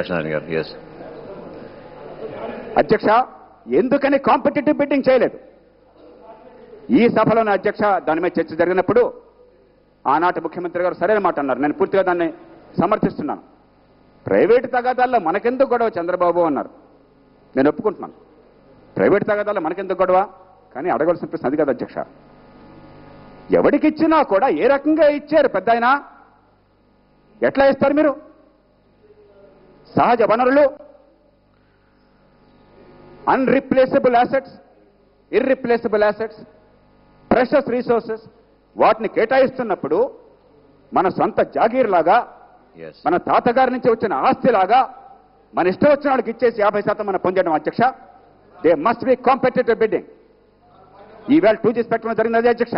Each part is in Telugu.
జయప్రకాష్ నారాయణ గారు ఎస్ అధ్యక్ష ఎందుకని కాంపిటేటివ్ బిడ్డింగ్ చేయలేదు ఈ సభలోనే అధ్యక్ష దాని మీద చర్చ జరిగినప్పుడు ఆనాటి ముఖ్యమంత్రి గారు సరైన మాట అన్నారు నేను పూర్తిగా దాన్ని సమర్థిస్తున్నాను ప్రైవేటు తగాదాల్లో మనకెందుకు గొడవ చంద్రబాబు అన్నారు నేను ఒప్పుకుంటున్నాను ప్రైవేట్ తగాదాల్లో మనకెందుకు గొడవ కానీ అడగవలసిన ప్రశ్న అది కదా అధ్యక్ష ఎవడికి ఇచ్చినా కూడా ఏ రకంగా ఇచ్చారు పెద్ద ఆయన ఎట్లా ఇస్తారు మీరు సహజ వనరులు unreplaceable assets irreplaceable assets precious resources వాటిని కేటాయిస్తున్నప్పుడు మన సొంత జాగీర్ లాగా ఎస్ మన తాతగారి నుంచి వచ్చిన ఆస్తిలాగా మన ఇష్టం వచ్చిన వాళ్ళకి ఇచ్చేసి యాభై శాతం మనం పొందడం అధ్యక్ష they must be competitive bidding ఈవేళ టూ జీ స్పెక్ట్రం జరిగింది అదే అధ్యక్ష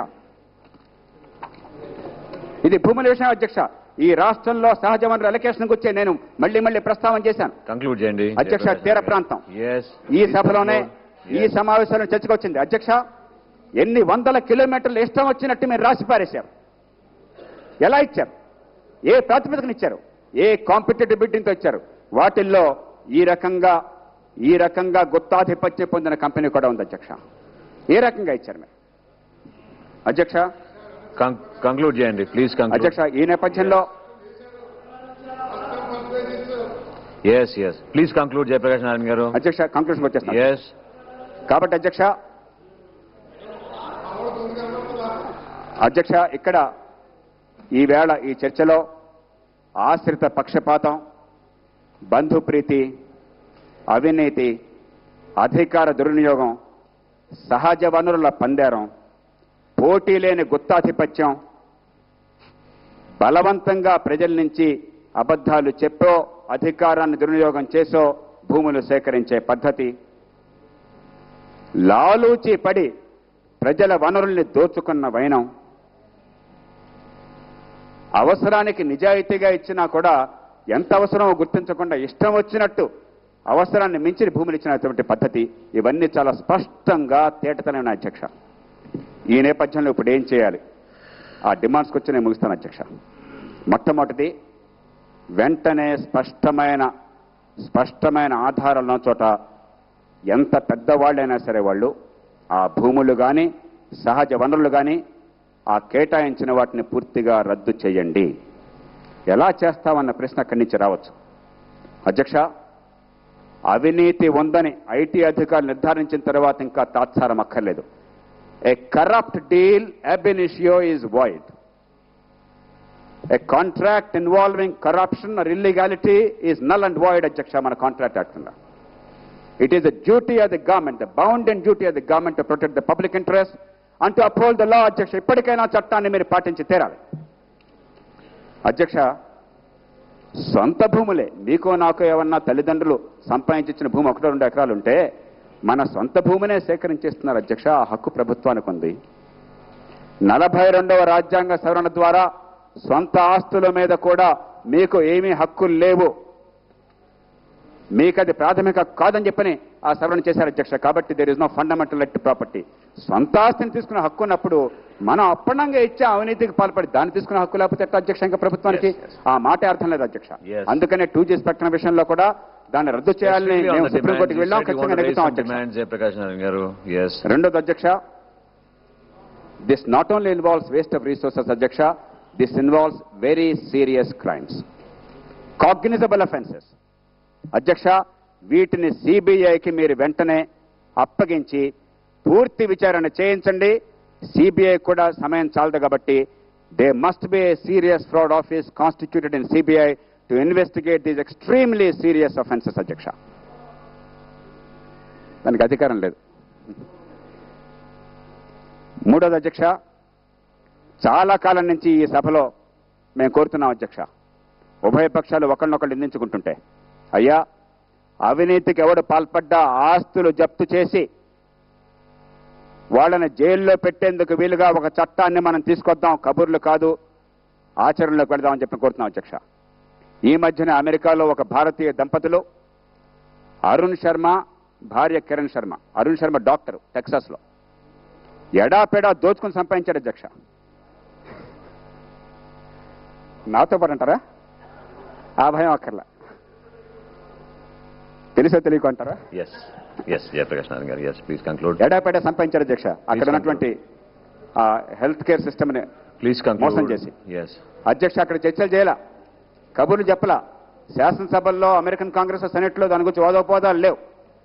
ఇది భూముల విషయం అధ్యక్ష ఈ రాష్ట్రంలో సహజ వనరు అలొకేషన్ వచ్చే నేను మళ్ళీ మళ్ళీ ప్రస్తావన చేశాను కంక్లూడ్ చేయండి అధ్యక్ష, తీర ప్రాంతం. ఎస్ ఈ సభలోనే ఈ సమావేశంలో చర్చకు వచ్చింది అధ్యక్ష ఎన్ని వందల కిలోమీటర్లు ఇష్టం వచ్చినట్టు మీరు రాసి పారేశారు ఎలా ఇచ్చారు ఏ ప్రాతిపదికన ఇచ్చారు ఏ కాంపిటేటివ్ బిడ్డింగ్తో ఇచ్చారు వాటిల్లో ఈ రకంగా ఈ రకంగా గుత్తాధిపత్యం పొందిన కంపెనీ కూడా ఉంది అధ్యక్ష ఏ రకంగా ఇచ్చారు మీరు అధ్యక్ష కంక్లూడ్ చేయండి ప్లీజ్ కంక్లూడ్ అధ్యక్ష ఈ నేపథ్యంలో yes yes please conclude Jayaprakash Narayana garu అధ్యక్ష కంక్లూషన్ వచ్చేస్తాను ఎస్ కాబట్టి అధ్యక్ష అధ్యక్ష ఇక్కడ ఈవేళ ఈ చర్చలో ఆశ్రిత పక్షపాతం బంధుప్రీతి అవినీతి అధికార దుర్వినియోగం సహజ వనరుల పందేరం పోటీ లేని గుత్తాధిపత్యం బలవంతంగా ప్రజల నుంచి అబద్ధాలు చెప్పో అధికారాన్ని దుర్వినియోగం చేసో భూములు సేకరించే పద్ధతి లాలూచి పడి ప్రజల వనరుల్ని దోచుకున్న వైనం అవసరానికి నిజాయితీగా ఇచ్చినా కూడా ఎంత అవసరమో గుర్తించకుండా ఇష్టం వచ్చినట్టు అవసరాన్ని మించిన భూములు ఇచ్చినటువంటి పద్ధతి ఇవన్నీ చాలా స్పష్టంగా తేటతనమైన అధ్యక్ష ఈ నేపథ్యంలో ఇప్పుడు ఏం చేయాలి ఆ డిమాండ్స్కి వచ్చి నేను ముగిస్తాను అధ్యక్ష మొట్టమొదటిది వెంటనే స్పష్టమైన స్పష్టమైన ఆధారాలు ఉన్న చోట ఎంత పెద్దవాళ్ళైనా సరే వాళ్ళు ఆ భూములు కానీ సహజ వనరులు కానీ ఆ కేటాయించిన వాటిని పూర్తిగా రద్దు చేయండి ఎలా చేస్తామన్న ప్రశ్న అక్కడి నుంచి రావచ్చు అధ్యక్ష అవినీతి ఉందని ఐటీ అధికారులు నిర్ధారించిన తర్వాత ఇంకా తాత్సారం అక్కర్లేదు a corrupt deal ab initio is void a contract involving corruption or illegality is null and void అధ్యక్ష మన కాంట్రాక్ట్ యాక్ట్ కింద It is the duty of the government, the bounden duty of the government to protect the public interest and to uphold the law, అధ్యక్ష ఇప్పటికైనా చట్టాన్ని మీరు పాటించి తీరాలి అధ్యక్ష సొంత భూములే మీకు నాకు ఏమన్నా తల్లిదండ్రులు సంపాదించిన భూమి ఒకటో రెండు ఎకరాలు ఉంటే మన సొంత భూమినే సేకరించేస్తున్నారు అధ్యక్ష ఆ హక్కు ప్రభుత్వానికి ఉంది నలభై రెండవ రాజ్యాంగ సవరణ ద్వారా సొంత ఆస్తుల మీద కూడా మీకు ఏమీ హక్కులు లేవు మీకు అది ప్రాథమిక హక్కు కాదని చెప్పని ఆ సవరణ చేశారు అధ్యక్ష కాబట్టి there is no fundamental right property సొంత ఆస్తిని తీసుకునే హక్కు ఉన్నప్పుడు మనం అప్పనంగా ఇచ్చే అవినీతికి పాల్పడి దాన్ని తీసుకునే హక్కు లేకపోతే ఎట్లా అధ్యక్ష ఇంకా ప్రభుత్వానికి Yes, yes. ఆ మాట అర్థం లేదు అధ్యక్ష Yes. అందుకనే టూ జీ స్పెక్ట్రం విషయంలో కూడా దాన్ని రద్దు చేయాలని మేము సుప్రీంకోర్టుకి వెళ్ళాం ఖచ్చితంగా నెగ్గుతాం అధ్యక్ష డిమాండ్ జయప్రకాష్ నారాయణ గారు ఎస్ రెండోది అధ్యక్ష this not only involves waste of resources అధ్యక్ష this involves very serious crimes cognizable offences అధ్యక్ష వీటిని సిబిఐకి మీరు వెంటనే అప్పగించి పూర్తి విచారణ చేయించండి సిబిఐ కూడా సమయం చాలదు కాబట్టి they must be a serious fraud office constituted in CBI to investigate these extremely serious offences అధ్యక్ష దానికి అధికారం లేదు మూడోది అధ్యక్ష చాలా కాలం నుంచి ఈ సభలో మేము కోరుతున్నాం అధ్యక్ష ఉభయ పక్షాలు ఒకళ్ళనొకళ్ళు నిందించుకుంటుంటే అయ్యా అవినీతికి ఎవడు పాల్పడ్డా ఆస్తులు జప్తు చేసి వాళ్ళని జైల్లో పెట్టేందుకు వీలుగా ఒక చట్టాన్ని మనం తీసుకొద్దాం కబుర్లు కాదు ఆచరణలోకి వెళదామని చెప్పి కోరుతున్నాం అధ్యక్ష ఈ మధ్యన అమెరికాలో ఒక భారతీయ దంపతులు అరుణ్ శర్మ భార్య కిరణ్ శర్మ అరుణ్ శర్మ డాక్టర్ టెక్సాస్లో ఎడాపెడా దోచుకుని సంపాదించాడు అధ్యక్ష నాతో పాటు అంటారా ఆ భయం అక్కర్లా తెలిసో తెలియకు అంటారా ఎస్ ఎస్ జయప్రకాష్ నారాయణ గారు ఎస్ ప్లీజ్ కంక్లూడ్ ఎడాపేట సంపాదించారు అధ్యక్ష అక్కడ ఉన్నటువంటి ఆ హెల్త్ కేర్ సిస్టమ్ ని ప్లీజ్ మోసం కంక్లూడ్ చేసి. ఎస్ అధ్యక్ష అక్కడ చర్చలు చేయాల కబుర్లు చెప్పలా శాసనసభల్లో అమెరికన్ కాంగ్రెస్ సెనెట్ లో దాని గురించి వాదోపోదాలు లేవు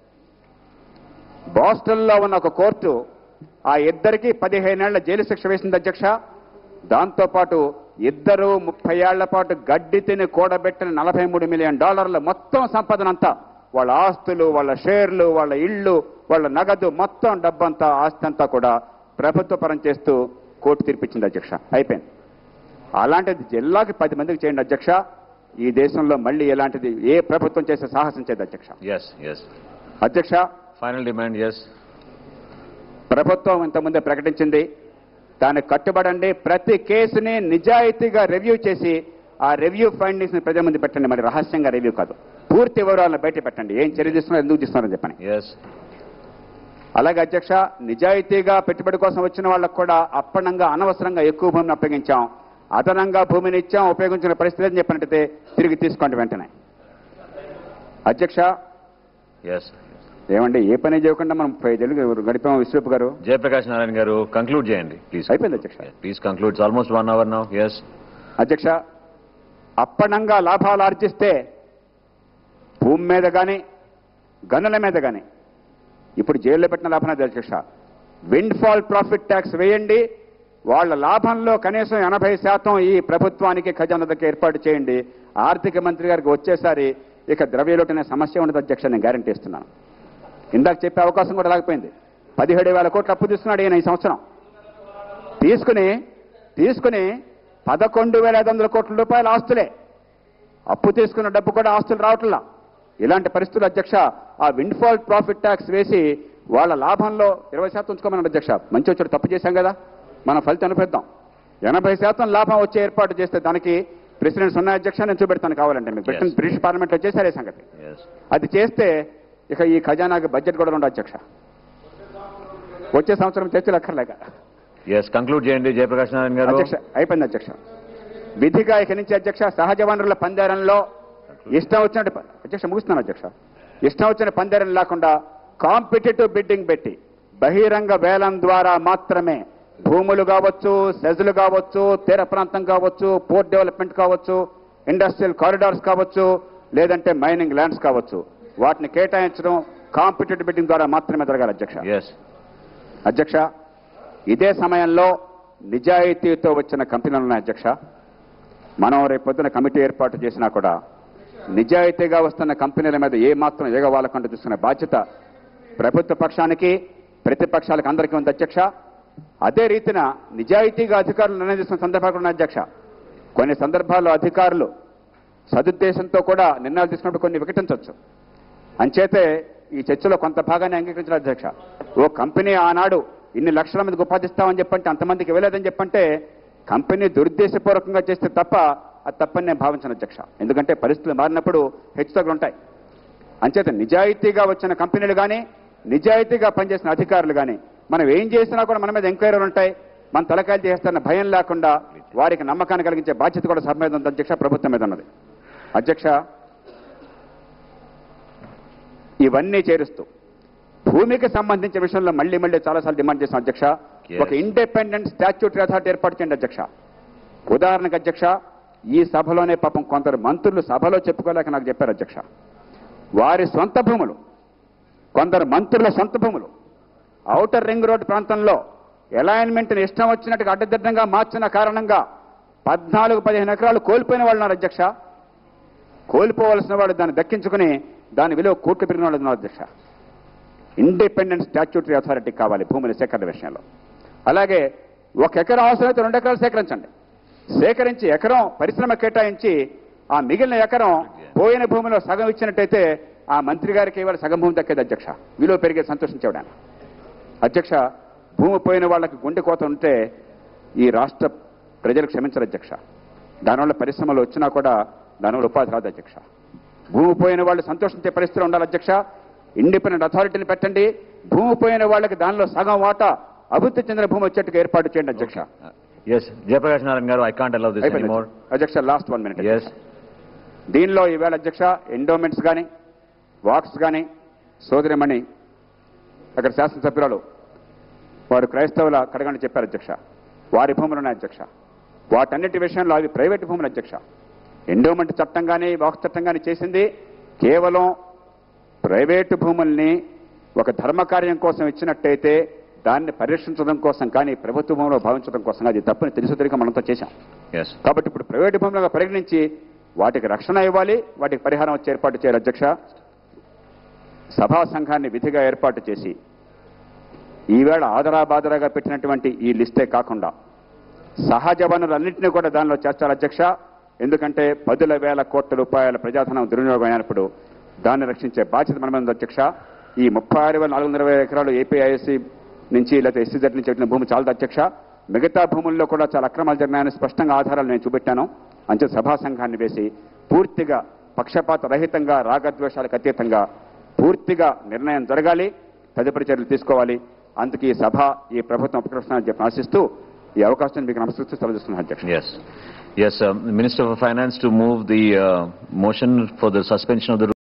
బోస్టన్లో ఉన్న ఒక కోర్టు ఆ ఇద్దరికి పదిహేనేళ్ల జైలు శిక్ష వేసింది అధ్యక్ష దాంతో పాటు ఇద్దరు ముప్పై ఏళ్ల పాటు గడ్డి తిని కూడబెట్టిన నలభై మూడు మిలియన్ డాలర్ల మొత్తం సంపదనంతా వాళ్ళ ఆస్తులు వాళ్ళ షేర్లు వాళ్ళ ఇళ్ళు వాళ్ళ నగదు మొత్తం డబ్బంతా ఆస్తి అంతా కూడా ప్రభుత్వ పరం చేస్తూ కోర్టు తీర్పిచ్చింది అధ్యక్ష అయిపోయింది అలాంటిది జిల్లాకి పది మందికి చేయండి అధ్యక్ష ఈ దేశంలో మళ్ళీ ఎలాంటిది ఏ ప్రభుత్వం చేసే సాహసం చేయదు అధ్యక్ష ఎస్ ఎస్ అధ్యక్ష ఫైనల్ డిమాండ్ ఎస్ ప్రభుత్వం ఇంతకుముందే ప్రకటించింది దానికి కట్టుబడండి ప్రతి కేసుని నిజాయితీగా రివ్యూ చేసి ఆ రివ్యూ ఫైండింగ్స్ ని ప్రజల ముందు పెట్టండి మరి రహస్యంగా రివ్యూ కాదు పూర్తి వివరాలను బయట పెట్టండి ఏం చర్య తీసుకున్నారు ఎందుకు తీసుకున్నారని చెప్పని ఎస్ అలాగే అధ్యక్ష నిజాయితీగా పెట్టుబడి కోసం వచ్చిన వాళ్ళకు కూడా అప్పనంగా అనవసరంగా ఎక్కువ భూమిని అప్పగించాం అదనంగా భూమిని ఇచ్చాం ఉపయోగించిన పరిస్థితి అని చెప్పినట్టయితే తిరిగి తీసుకోండి వెంటనే అధ్యక్ష ఎస్ ఏమండి ఏ పని చేయకుండా మనం ముప్పై ఐదేళ్ళు గడిపాం విశ్వరూప్ గారు జయప్రకాష్ నారాయణ గారు కంక్లూడ్ చేయండి ప్లీజ్ అయిపోయింది అధ్యక్ష please conclude almost one hour now yes అధ్యక్ష అప్పనంగా లాభాలు ఆర్జిస్తే భూమి మీద కానీ గనుల మీద కానీ ఇప్పుడు జైల్లో పెట్టిన లాభం అది అధ్యక్ష విండ్ ఫాల్ ప్రాఫిట్ ట్యాక్స్ వేయండి వాళ్ళ లాభంలో కనీసం ఎనభై శాతం ఈ ప్రభుత్వానికి ఖజానాకి ఏర్పాటు చేయండి ఆర్థిక మంత్రి గారికి వచ్చేసారి ఇక ద్రవ్యలోటు అనే సమస్య ఉండదు అధ్యక్ష నేను గ్యారంటీ ఇస్తున్నాను ఇందాక చెప్పే అవకాశం కూడా రాకపోయింది పదిహేడు వేల కోట్లు అప్పు తీసుకున్నాడు ఈయన ఈ సంవత్సరం తీసుకుని తీసుకుని పదకొండు వేల ఐదు వందల కోట్ల రూపాయల ఆస్తులే అప్పు తీసుకున్న డబ్బు కూడా ఆస్తులు రావట్లా ఇలాంటి పరిస్థితులు అధ్యక్ష ఆ విండ్ఫాల్ ప్రాఫిట్ ట్యాక్స్ వేసి వాళ్ళ లాభంలో ఇరవై శాతం ఉంచుకోమన్నాడు అధ్యక్ష మంచి వచ్చాడు తప్పు చేశాం కదా మనం ఫలితం అనుభవిద్దాం ఎనభై శాతం లాభం వచ్చే ఏర్పాటు చేస్తే దానికి ప్రెసిడెంట్స్ ఉన్న అధ్యక్ష నేను చూపెడతాను కావాలంటే మీకు బ్రిటన్ Yes. బ్రిటిష్ పార్లమెంట్ లో చేశారు ఈ సంగతి ఎస్ అది చేస్తే ఇక ఈ ఖజానాకి బడ్జెట్ కూడా ఉండదు అధ్యక్ష వచ్చే సంవత్సరం చర్చలు అక్కర్లేక ఎస్ కంక్లూడ్ చేయండి జయప్రకాష్ నారాయణ గారు అధ్యక్ష అయిపోయింది అధ్యక్ష విధిగా ఇక నుంచి అధ్యక్ష సహజ వనరుల పందేరంలో ఇష్టం వచ్చినట్టు ప- అధ్యక్ష ముగిస్తున్నాను అధ్యక్ష ఇష్టం వచ్చిన పందేరం లేకుండా కాంపిటేటివ్ బిడ్డింగ్ పెట్టి బహిరంగ వేలం ద్వారా మాత్రమే భూములు కావచ్చు సెజులు కావచ్చు తీర ప్రాంతం కావచ్చు పోర్ట్ డెవలప్మెంట్ కావచ్చు ఇండస్ట్రియల్ కారిడార్స్ కావచ్చు లేదంటే మైనింగ్ ల్యాండ్స్ కావచ్చు వాటిని కేటాయించడం కాంపిటేటివ్ బిడ్డింగ్ ద్వారా మాత్రమే జరగాలి అధ్యక్ష ఎస్ అధ్యక్ష ఇదే సమయంలో నిజాయితీతో వచ్చిన కంపెనీలు ఉన్నాయి అధ్యక్ష మనం రేపు పొద్దున కమిటీ ఏర్పాటు చేసినా కూడా నిజాయితీగా వస్తున్న కంపెనీల మీద ఏ మాత్రం ఎగవాలకుండా చూసుకునే బాధ్యత ప్రభుత్వ పక్షానికి ప్రతిపక్షాలకు అందరికీ ఉంది అధ్యక్ష అదే రీతిన నిజాయితీగా అధికారులు నిర్ణయం తీసుకున్న సందర్భాలు కూడా ఉన్నాయి అధ్యక్ష కొన్ని సందర్భాల్లో అధికారులు సదుద్దేశంతో కూడా నిర్ణయాలు తీసుకున్నప్పుడు కొన్ని వికటించవచ్చు అంచేతే ఈ చర్చలో కొంత భాగాన్ని అంగీకరించిన అధ్యక్ష ఓ కంపెనీ ఆనాడు ఇన్ని లక్షల మందికి ఉపాధిస్తామని చెప్పంటే అంతమందికి ఇవ్వలేదని చెప్పంటే కంపెనీ దురుద్దేశపూర్వకంగా చేస్తే తప్ప అది తప్పని నేను భావించను అధ్యక్ష ఎందుకంటే పరిస్థితులు మారినప్పుడు హెచ్చుతగ్గులు ఉంటాయి అంచేత నిజాయితీగా వచ్చిన కంపెనీలు కానీ నిజాయితీగా పనిచేసిన అధికారులు కానీ మనం ఏం చేసినా కూడా మన మీద ఎంక్వైరీలు ఉంటాయి మన తలకాయలు చేస్తారన్న భయం లేకుండా వారికి నమ్మకాన్ని కలిగించే బాధ్యత కూడా సభ మీద ఉంది అధ్యక్ష ప్రభుత్వం మీద ఉన్నది అధ్యక్ష ఇవన్నీ చేరుస్తూ భూమికి సంబంధించిన విషయంలో మళ్ళీ మళ్ళీ చాలాసార్లు డిమాండ్ చేసిన అధ్యక్ష Yes. ఒక ఇండిపెండెంట్ స్టాచ్యూటరీ అథారిటీ ఏర్పాటు చేయండి అధ్యక్ష ఉదాహరణకు అధ్యక్ష ఈ సభలోనే పాపం కొందరు మంత్రులు సభలో చెప్పుకోలేక నాకు చెప్పారు అధ్యక్ష వారి సొంత భూములు కొందరు మంత్రుల సొంత భూములు ఔటర్ రింగ్ రోడ్ ప్రాంతంలో అలైన్మెంట్ని ఇష్టం వచ్చినట్టుగా అడ్డదిడ్డంగా మార్చిన కారణంగా పద్నాలుగు పదిహేను ఎకరాలు కోల్పోయిన వాళ్ళు ఉన్నారు అధ్యక్ష కోల్పోవలసిన వాడు దాన్ని దక్కించుకుని దాని విలువ కోట్లు పెరిగిన వాళ్ళు ఉన్నారు అధ్యక్ష ఇండిపెండెంట్ స్టాచ్యూటరీ అథారిటీ కావాలి భూముల సేకరణ విషయంలో అలాగే ఒక ఎకరం అవసరమైతే రెండు ఎకరాలు సేకరించండి సేకరించి ఎకరం పరిశ్రమ కేటాయించి ఆ మిగిలిన ఎకరం పోయిన భూమిలో సగం ఇచ్చినట్టయితే ఆ మంత్రి గారికి ఇవాళ సగం భూమి దక్కేది అధ్యక్ష విలువ పెరిగే సంతోషించేవాడాను అధ్యక్ష భూమి పోయిన వాళ్ళకి గుండె కోత ఉంటే ఈ రాష్ట్ర ప్రజలు క్షమించరు అధ్యక్ష దానివల్ల పరిశ్రమలు వచ్చినా కూడా దానివల్ల ఉపాధి రాదు అధ్యక్ష భూమి పోయిన వాళ్ళు సంతోషించే పరిస్థితులు ఉండాలి అధ్యక్ష ఇండిపెండెంట్ అథారిటీని పెట్టండి భూమి పోయిన వాళ్ళకి దానిలో సగం వాటా అభివృద్ధి చెందిన భూమి వచ్చేట్టుగా ఏర్పాటు చేయండి అధ్యక్ష yes Jayaprakash Narayana garu I can't allow this అయిపోయింది ఎనీమోర్ అధ్యక్ష లాస్ట్ వన్ మినిట్ ఎస్ దీనిలో ఈవేళ అధ్యక్ష ఎండోమెంట్స్ కానీ వాక్స్ కానీ సోదరిమణి అక్కడ శాసనసభ్యురాలు వారు క్రైస్తవుల కడగండి చెప్పారు అధ్యక్ష వారి భూములు ఉన్నాయి అధ్యక్ష వాటన్నిటి విషయంలో అవి ప్రైవేట్ భూములు అధ్యక్ష ఎండోమెంట్ చట్టం కానీ వాక్స్ చట్టం కానీ చేసింది కేవలం ప్రైవేటు భూముల్ని ఒక ధర్మకార్యం కోసం ఇచ్చినట్టయితే దాన్ని పరిరక్షించడం కోసం కానీ ప్రభుత్వ భూమిలో భావించడం కోసం అది తప్పని తెలుసు తెలియక మనంతా చేశాం ఎస్ కాబట్టి ఇప్పుడు ప్రైవేటు భూములుగా పరిగణించి వాటికి రక్షణ ఇవ్వాలి వాటికి పరిహారం వచ్చి ఏర్పాటు చేయాలి అధ్యక్ష సభా సంఘాన్ని విధిగా ఏర్పాటు చేసి ఈవేళ ఆదరా బాదరాగా పెట్టినటువంటి ఈ లిస్టే కాకుండా సహజ వనరులన్నింటినీ కూడా దానిలో చేర్చాలి అధ్యక్ష ఎందుకంటే పదుల వేల కోట్ల రూపాయల ప్రజాధనం దుర్వినియోగం అయినప్పుడు దాన్ని రక్షించే బాధ్యత మన మీద ఉంది అధ్యక్ష ఈ ముప్పై ఆరు వేల నాలుగు వందల ఇరవై ఎకరాలు ఏపీఐఎస్సీ నుంచి లేదా ఎస్సీజెడ్ నుంచి వచ్చిన భూమి చాలదు అధ్యక్ష మిగతా భూముల్లో కూడా చాలా అక్రమాలు జరిగినాయని స్పష్టంగా ఆధారాలు నేను చూపెట్టాను అంచే సభా సంఘాన్ని వేసి పూర్తిగా పక్షపాత రహితంగా రాగద్వేషాలకు అతీతంగా పూర్తిగా నిర్ణయం జరగాలి తదుపరి చర్యలు తీసుకోవాలి అందుకే ఈ సభ ఈ ప్రభుత్వం ఉపకరిస్తున్నారని చెప్పి ఆశిస్తూ ఈ అవకాశం మీకు నమస్కరిస్తూ సెలవుస్తున్నాను అధ్యక్ష Yes. Yes, um, Minister for Finance to move the uh, motion for the suspension of the